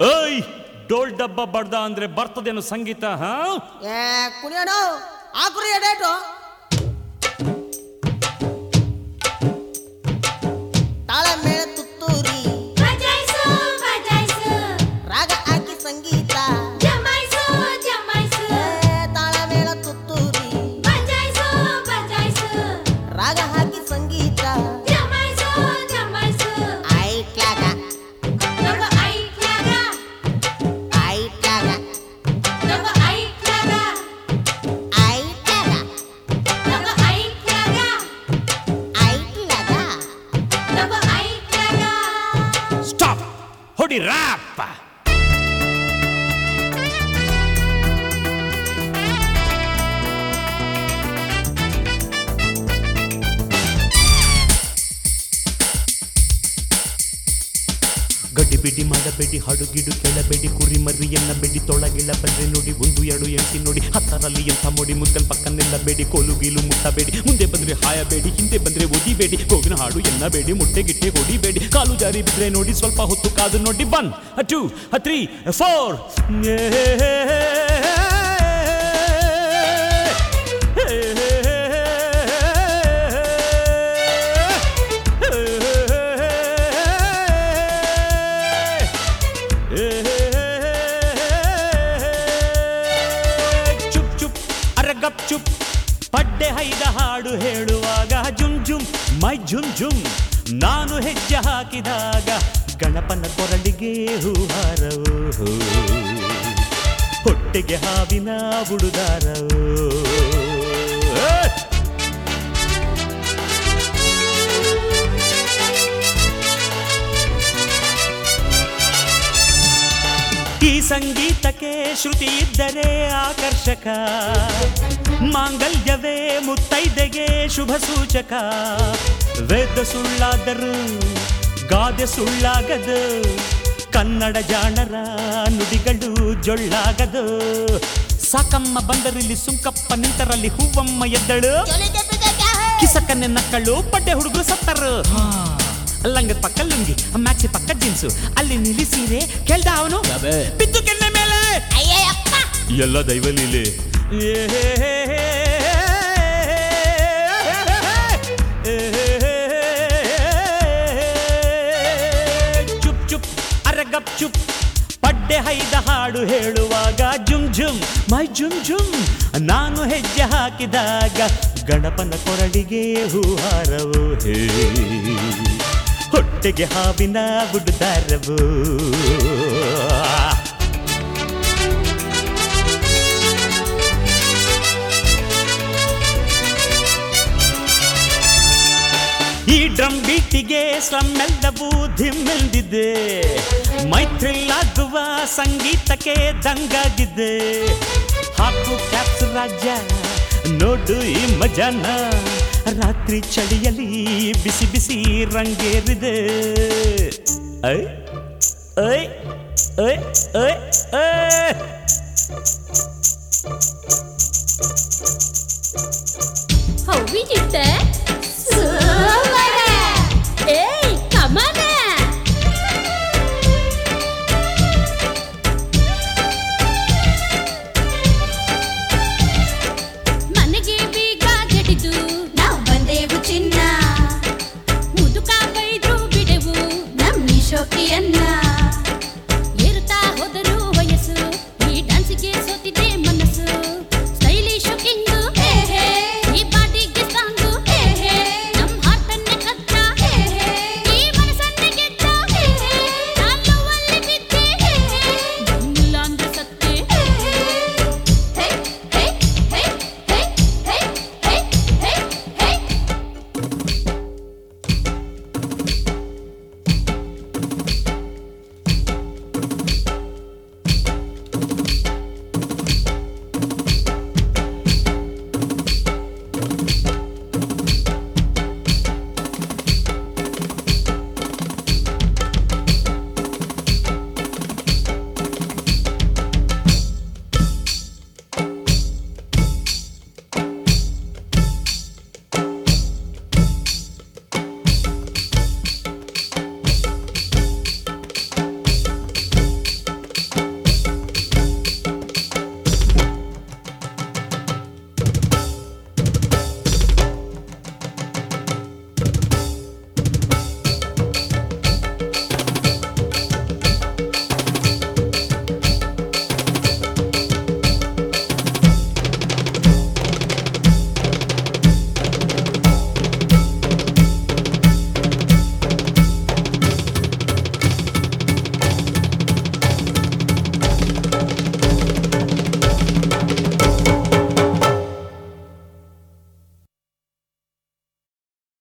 ಏಯ್ ಡೋಲ್ ಡಬ್ಬ ಬಡ್ದ ಅಂದ್ರೆ ಬರ್ತದೇನು ಸಂಗೀತ ಹಾ ಏ ಕುಣಿಯೋಣ ಹಾಕ್ರಿ ಎಡೇಟು ತಾಳ ಮೇಳ ತುತ್ತೂರಿ ಬಜಾಯ್ಸು ಬಜಾಯ್ಸು ರಾಗ ಹಾಕಿ ಸಂಗೀತ ಜಮಾಯ್ಸು ಜಮಾಯ್ಸು ಏ ತಾಳ ಮೇಳ ತುತ್ತೂರಿ ಬಜಾಯ್ಸು ಬಜಾಯ್ಸು ರಾಗ ಹಾಕಿ ಸಂಗೀತ ಜಮಾಯ್ಸು ಜಮಾಯ್ಸು ಐಟ್ಲಾಗ ನಮ್ಮ ಐಕ್ಲಾಗ ಐಟ್ಲಾಗ ನಮ್ಮ ಐಕ್ಲಾಗ ಐಟ್ಲಾಗ ನಮ್ಮ ಐಕ್ಲಾಗ ಐಟ್ಲಾಗ ನಮ್ಮ ಐಕ್ಲಾಗ ಸ್ಟಾಪ್ ಹೊಡಿ ರ್ಯಾಪ್ ಗಡಿಬಿಡಿ ಮಾಡಬೇಡಿ ಹಾಡುಗಿಡು ಕೇಳಬೇಡಿ ಕುರಿ ಮರಿಯನ್ನ ಬೇಡಿ ತೊಳಗಿಳ ಬಂದ್ರೆ ನೋಡಿ ಒಂದು ಎರಡು ಎಂಟಿ ನೋಡಿ ಹತ್ತರಲ್ಲಿ ಎಂಥ ಮೋಡಿ ಮುದ್ದಲ್ ಪಕ್ಕ ನಿಲ್ಲಬೇಡಿ ಕೋಲು ಗೀಲು ಮುಟ್ಟಬೇಡಿ ಮುಂದೆ ಬಂದ್ರೆ ಹಾಯಬೇಡಿ ಹಿಂದೆ ಬಂದ್ರೆ ಒದಿಬೇಡಿ ಗೋವಿನ ಹಾಡು ಎನ್ನಬೇಡಿ ಮುಟ್ಟೆ ಗಿಟ್ಟೆ ಹೊಡಿಬೇಡಿ ಕಾಲು ಜಾರಿ ಬಿದ್ರೆ ನೋಡಿ ಸ್ವಲ್ಪ ಹೊತ್ತು ಕಾದು ನೋಡಿ ಒನ್ ಟೂ ತ್ರೀ ಫೋರ್ ಚುಪ್ ಚುಪ್ ಅರಗಪ್ ಚುಪ್ ಪಡ್ಡೆ ಹೈದ ಹಾಡು ಹೇಳುವಾಗ ಜುಮ್ ಜುಮ್ ಮೈ ಜುಮ್ ಜುಮ್ ನಾನು ಹೆಜ್ಜೆ ಹಾಕಿದಾಗ ಗಣಪನ ಕೊರಳಿಗೆ ಹೂಹಾರವು ಹೊಟ್ಟೆಗೆ ಹಾವಿನ ಬುಡುದಾರವು ಈ ಸಂಗೀತಕ್ಕೆ ಶ್ರುತಿ ಇದ್ದರೆ ಆಕರ್ಷಕ ಮಾಂಗಲ್ಯವೇ ಮುತ್ತೈದೆಗೆ ಶುಭ ಸೂಚಕ ವೇದ ಸುಳ್ಳಾದರೂ ಗಾದೆ ಸುಳ್ಳಾಗದು ಕನ್ನಡ ಜಾಣರ ನುಡಿಗಳು ಜೊಳ್ಳಾಗದು ಸಾಕಮ್ಮ ಬಂದರಿಲ್ಲಿ ಸುಂಕಪ್ಪ ನಿಂತರಲ್ಲಿ ಹೂವಮ್ಮ ಎದ್ದಳು ಕಿಸಕನ್ನೆ ನಕ್ಕಳು ಪಡ್ಡೆ ಹುಡುಗರು ಸತ್ತರು ಲಂಗದ ಪಕ್ಕ ಲುಂಗಿ ಮ್ಯಾಕ್ಸಿ ಪಕ್ಕ ಜೀನ್ಸು ಅಲ್ಲಿ ನಿಲ್ಲಿಸಿರೆ ಕೇಳ್ದ ಅವನು ಬಿದ್ದು ಕೆನ್ನೆ ಮೇಲೆ ಎಲ್ಲ ದೈವಲೀಲೆ ಚುಪ್ ಚುಪ್ ಅರಗಪ್ ಚುಪ್ ಪಡ್ಡೆ ಹೈದ ಹಾಡು ಹೇಳುವಾಗ ಜುಮ್ ಜುಮ್ ಮೈ ಜುಮ್ ಜುಮ್ ನಾನು ಹೆಜ್ಜೆ ಹಾಕಿದಾಗ ಗಣಪನ ಕೊರಳಿಗೆ ಹೂಹಾರವು ಹೇ ಹೊಟ್ಟೆಗೆ ಹಾವಿನ ಬುಡ್ದಾರವು ಈ ಡ್ರಮ್ ಬೀಟಿಗೆ ಸ್ಲಮ್ ಎಲ್ಲವೂ ಧಿಮ್ಮೆಲ್ದಿದೆ ಮೈತ್ರಿಲ್ಲಾಗುವ ಸಂಗೀತಕ್ಕೆ ದಂಗಾಗಿದೆ ಹಾಕು ಕ್ಯಾಪ್ಸ್ ರಾಜ್ಯ ನೋಡು ಈ ಮಜಾನ ರಾತ್ರಿ ಚಳಿಯಲ್ಲಿ ಬಿಸಿ ಬಿಸಿ ರಂಗೇರಿದೆ ಐ ಐ ಐ ಐ ಐ How we did that? Super! Hey, come on! ಮನೆಗೆ ಬೀಗ ಜಡಿದು ನಾವು ಬಂದೆವು ಚಿನ್ನ ಮುದುಕ ಬೈದ್ರು ಬಿಡೆವು ನಮ್ಮ ಶೋಕಿಯನ್ನ